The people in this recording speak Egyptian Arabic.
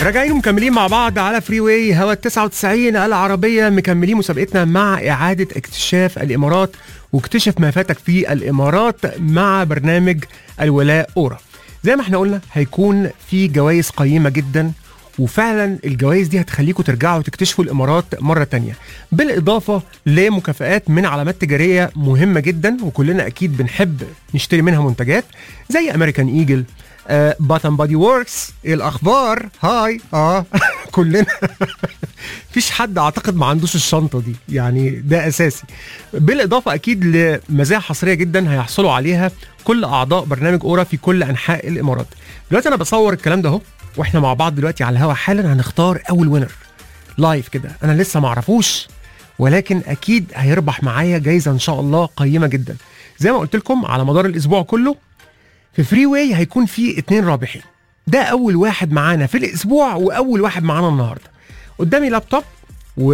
راجعين ومكملين مع بعض على فري واي هوا 99 العربية مكملين مسابقتنا مع إعادة اكتشاف الإمارات واكتشف ما فاتك في الإمارات مع برنامج الولاء أورا زي ما احنا قلنا هيكون في جوائز قيمة جدا وفعلا الجوائز دي هتخليكم ترجعوا تكتشفوا الامارات مره تانية بالاضافه لمكافآت من علامات تجاريه مهمه جدا وكلنا اكيد بنحب نشتري منها منتجات زي امريكان ايجل باتن بادي ووركس ايه الاخبار هاي اه كلنا مفيش حد اعتقد ما عندوش الشنطه دي يعني ده اساسي بالاضافه اكيد لمزايا حصريه جدا هيحصلوا عليها كل اعضاء برنامج اورا في كل انحاء الامارات دلوقتي انا بصور الكلام ده اهو واحنا مع بعض دلوقتي على الهوا حالا هنختار اول وينر لايف كده انا لسه ما اعرفوش ولكن اكيد هيربح معايا جايزه ان شاء الله قيمه جدا زي ما قلت لكم على مدار الاسبوع كله في فري واي هيكون في اتنين رابحين ده اول واحد معانا في الاسبوع واول واحد معانا النهارده قدامي لابتوب